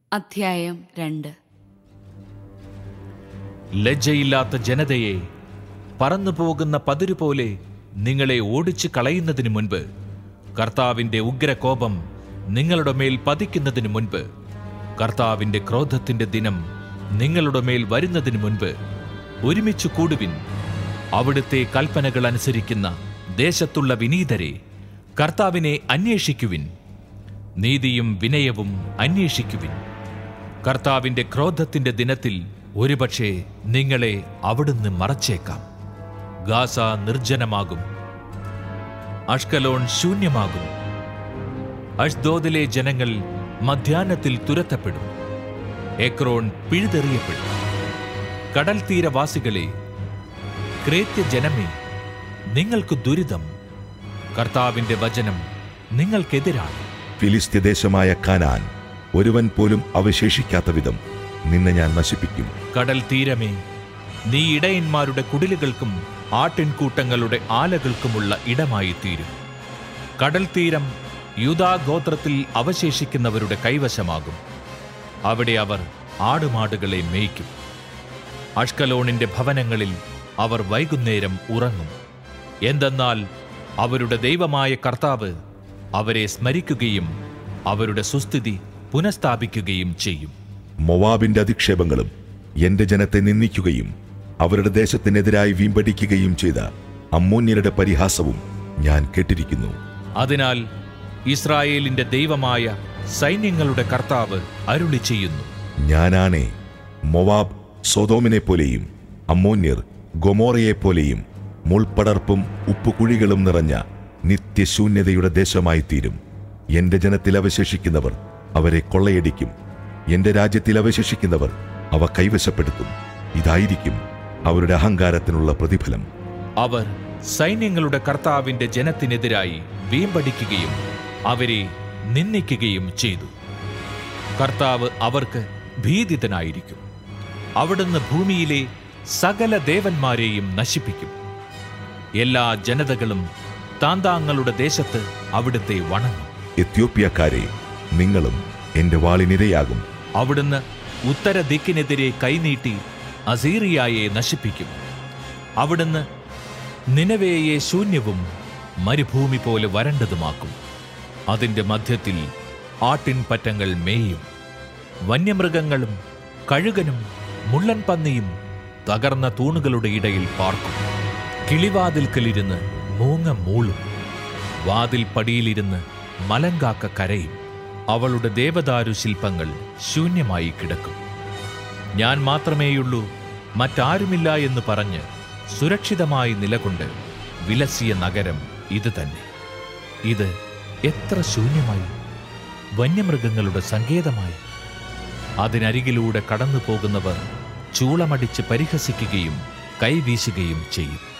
അധ്യായം രണ്ട് ലജ്ജയില്ലാത്ത ജനതയെ പറന്നു പോകുന്ന പതിരുപോലെ നിങ്ങളെ ഓടിച്ചു കളയുന്നതിനു മുൻപ് കർത്താവിന്റെ ഉഗ്രകോപം നിങ്ങളുടെ മേൽ പതിക്കുന്നതിനു മുൻപ് കർത്താവിന്റെ ക്രോധത്തിന്റെ ദിനം നിങ്ങളുടെ മേൽ വരുന്നതിനു മുൻപ് ഒരുമിച്ച് കൂടുവിൻ അവിടുത്തെ കൽപ്പനകൾ അനുസരിക്കുന്ന ദേശത്തുള്ള വിനീതരെ കർത്താവിനെ അന്വേഷിക്കുവിൻ നീതിയും വിനയവും അന്വേഷിക്കുവിൻ കർത്താവിന്റെ ക്രോധത്തിന്റെ ദിനത്തിൽ ഒരുപക്ഷെ നിങ്ങളെ അവിടുന്ന് മറച്ചേക്കാം ഗാസ നിർജ്ജനമാകും അഷ്കലോൺ ശൂന്യമാകും അഷ്ദോദിലെ ജനങ്ങൾ മധ്യാഹ്നത്തിൽ തുരത്തപ്പെടും എക്രോൺ പിഴുതെറിയപ്പെടും കടൽ തീരവാസികളെ ക്രേത്യ ജനമേ നിങ്ങൾക്ക് ദുരിതം കർത്താവിന്റെ വചനം നിങ്ങൾക്കെതിരാണ് ഫിലിസ്ത്യദേശമായ കാനാൻ ഒരുവൻ പോലും അവശേഷിക്കാത്ത വിധം നിന്നെ ഞാൻ നശിപ്പിക്കും കടൽ തീരമേ നീ ഇടയന്മാരുടെ കുടിലുകൾക്കും ആട്ടിൻകൂട്ടങ്ങളുടെ ആലകൾക്കുമുള്ള ഇടമായി തീരും കടൽ തീരം യൂദാഗോത്രത്തിൽ അവശേഷിക്കുന്നവരുടെ കൈവശമാകും അവിടെ അവർ ആടുമാടുകളെ മേയ്ക്കും അഷ്കലോണിന്റെ ഭവനങ്ങളിൽ അവർ വൈകുന്നേരം ഉറങ്ങും എന്തെന്നാൽ അവരുടെ ദൈവമായ കർത്താവ് അവരെ സ്മരിക്കുകയും അവരുടെ സുസ്ഥിതി പുനഃസ്ഥാപിക്കുകയും ചെയ്യും മൊവാബിന്റെ അധിക്ഷേപങ്ങളും എന്റെ ജനത്തെ നിന്ദിക്കുകയും അവരുടെ ദേശത്തിനെതിരായി വീമ്പടിക്കുകയും ചെയ്ത അമ്മോന്യരുടെ പരിഹാസവും ഞാൻ കേട്ടിരിക്കുന്നു അതിനാൽ ഇസ്രായേലിന്റെ ദൈവമായ സൈന്യങ്ങളുടെ കർത്താവ് അരുളി ചെയ്യുന്നു ഞാനാണേ മൊവാബ് സോതോമിനെ പോലെയും അമ്മോന്യർ ഗൊമോറയെ പോലെയും മുൾപ്പടർപ്പും ഉപ്പുകുഴികളും നിറഞ്ഞ നിത്യശൂന്യതയുടെ ദേശമായി തീരും എന്റെ ജനത്തിൽ അവശേഷിക്കുന്നവർ അവരെ കൊള്ളയടിക്കും എന്റെ രാജ്യത്തിൽ അവശേഷിക്കുന്നവർ അവ കൈവശപ്പെടുത്തും ഇതായിരിക്കും അവരുടെ അഹങ്കാരത്തിനുള്ള പ്രതിഫലം അവർ സൈന്യങ്ങളുടെ കർത്താവിന്റെ ജനത്തിനെതിരായി വീമ്പടിക്കുകയും അവരെ നിന്ദിക്കുകയും ചെയ്തു കർത്താവ് അവർക്ക് ഭീതിതനായിരിക്കും അവിടുന്ന് ഭൂമിയിലെ സകല ദേവന്മാരെയും നശിപ്പിക്കും എല്ലാ ജനതകളും താന്താങ്ങളുടെ ദേശത്ത് അവിടുത്തെ വണങ്ങും എത്യോപ്യക്കാരെ നിങ്ങളും എന്റെ വാളിനിരയാകും അവിടുന്ന് ഉത്തര ദിക്കിനെതിരെ കൈനീട്ടി അസീറിയായെ നശിപ്പിക്കും അവിടുന്ന് നിനവേയെ ശൂന്യവും മരുഭൂമി പോലെ വരണ്ടതുമാക്കും അതിന്റെ മധ്യത്തിൽ ആട്ടിൻപറ്റങ്ങൾ മേയും വന്യമൃഗങ്ങളും കഴുകനും മുള്ളൻ പന്നിയും തകർന്ന തൂണുകളുടെ ഇടയിൽ പാർക്കും കിളിവാതിൽക്കലിരുന്ന് മൂങ്ങ മൂളും വാതിൽ പടിയിലിരുന്ന് മലങ്കാക്ക കരയും അവളുടെ ദേവദാരു ശില്പങ്ങൾ ശൂന്യമായി കിടക്കും ഞാൻ മാത്രമേയുള്ളൂ മറ്റാരുമില്ല എന്ന് പറഞ്ഞ് സുരക്ഷിതമായി നിലകൊണ്ട് വിലസിയ നഗരം ഇത് തന്നെ ഇത് എത്ര ശൂന്യമായി വന്യമൃഗങ്ങളുടെ സങ്കേതമായി അതിനരികിലൂടെ കടന്നു പോകുന്നവർ ചൂളമടിച്ച് പരിഹസിക്കുകയും കൈവീശുകയും ചെയ്യും